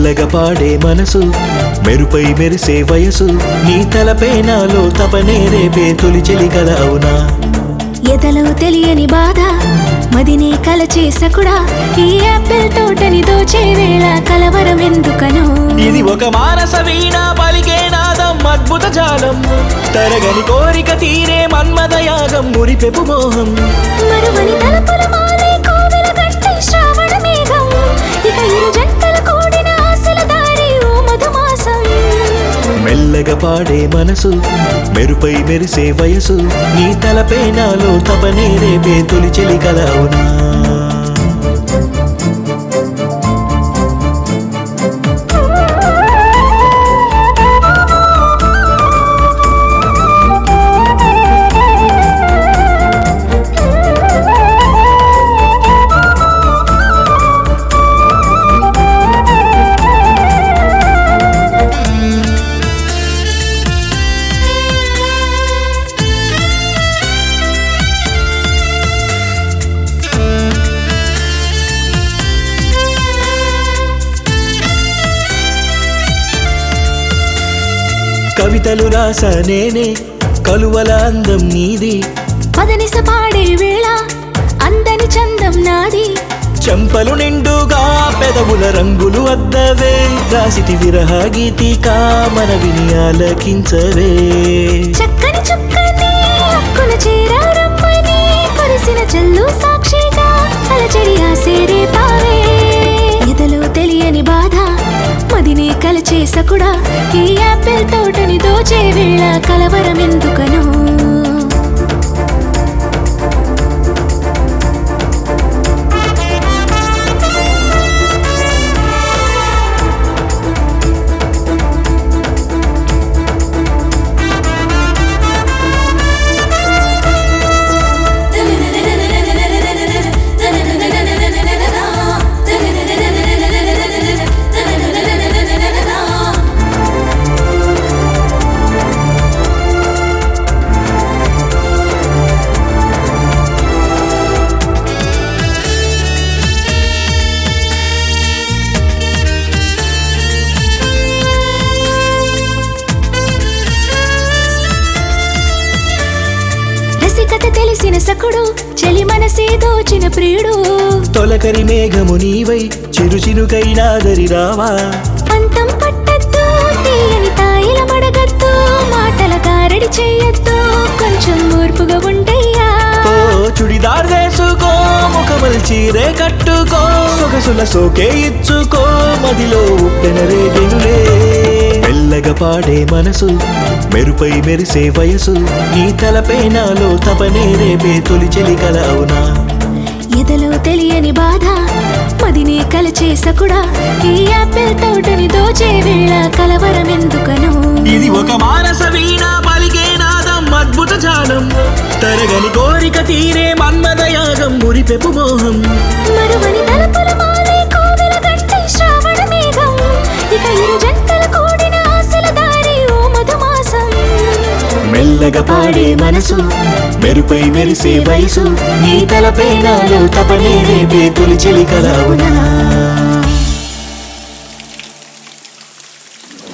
మెల్లగా పాడే మనసు మెరుపై మెరిసే వయసు నీ తలపై నాలో తపనే రేపే తొలి చెలి కల అవునా ఎదలో తెలియని బాధ మదిని కలచే సకుడా ఈ యాపిల్ తోటని దోచే వేళ కలవరం ఎందుకనో ఇది ఒక మానస వీణ పలికే నాదం అద్భుత జాలం తరగని కోరిక తీరే మన్మద యాగం మురిపెపు మోహం మరువని తలపుల మాలే కోవెల గట్టి శ్రావణ మేఘం ఇక ఇరు జంటలు కూడిన ఆశల దారి ఓ మధుమాసం మెల్లగా పాడే మనసు మెరుపై మెరిసే వయసు నీ తలపై నాలో తపనే రేపే తొలి చెలి కల అవునా కవితలు రాస నేనే కలువల అందం నీది పదనిస పాడే వేళ అందని చందం నాది చెంపలు నిండుగా పెదవుల రంగులు అద్దవే రాసిటి విరహ గీతికా మన విని ఆలకించవే చక్కని చుక్కని హక్కున చేరారమ్మని కురిసిన చెల్లు సాక్షిగా అలచడి ఆసేరే పావే ఎదలో తెలియని బాధ మదిని కలచే సకుడా ఈ యాపిల్ తోటని దోచే వేళ కలవరం ఎందుకనో రసికత తెలిసిన సకుడు చెలి మనసే దోచిన ప్రియుడు తొలకరి మేఘము నీవై చిరు చిరుకైనాదరి రావా పంతం పట్టద్దు తీయని తాయిల మడగద్దు మాటల గారడి చేయొద్దు కొంచెం ఓర్పుగా ఉండయ్యా ఓ చుడిదార్ వేసుకో ముఖమల్ చీరే కట్టుకో సొగసుల సోకే ఇచ్చుకో మదిలో ఉప్పెన రేగెనులే మెల్లగా పాడే మనసు మెరుపై మెరిసే వయసు నీ తలపై నాలో తపనే రేపే తొలి చెలి కల అవునా ఎదలో తెలియని బాధ మదిని కలచే సకుడా ఈ యాపిల్ తోటని దోచే వేళ కలవరం ఎందుకనో ఇది ఒక మానస వీణ పలికే నాదం అద్భుత జాలం తరగని కోరిక తీరే మన్మద యాగం మురిపెపు మోహం మరువని తలపుల మాలే కోవెల గట్టి శ్రావణ మేఘం ఇక ఇరు జంటలు కూడిన ఆశల దారి ఓ మధుమాసం మెల్లగా పాడే మనసు మెరుపై మెరిసే వయసు నీ తలపై నాలో తపనే రేపే తొలి చెలి కల అవునా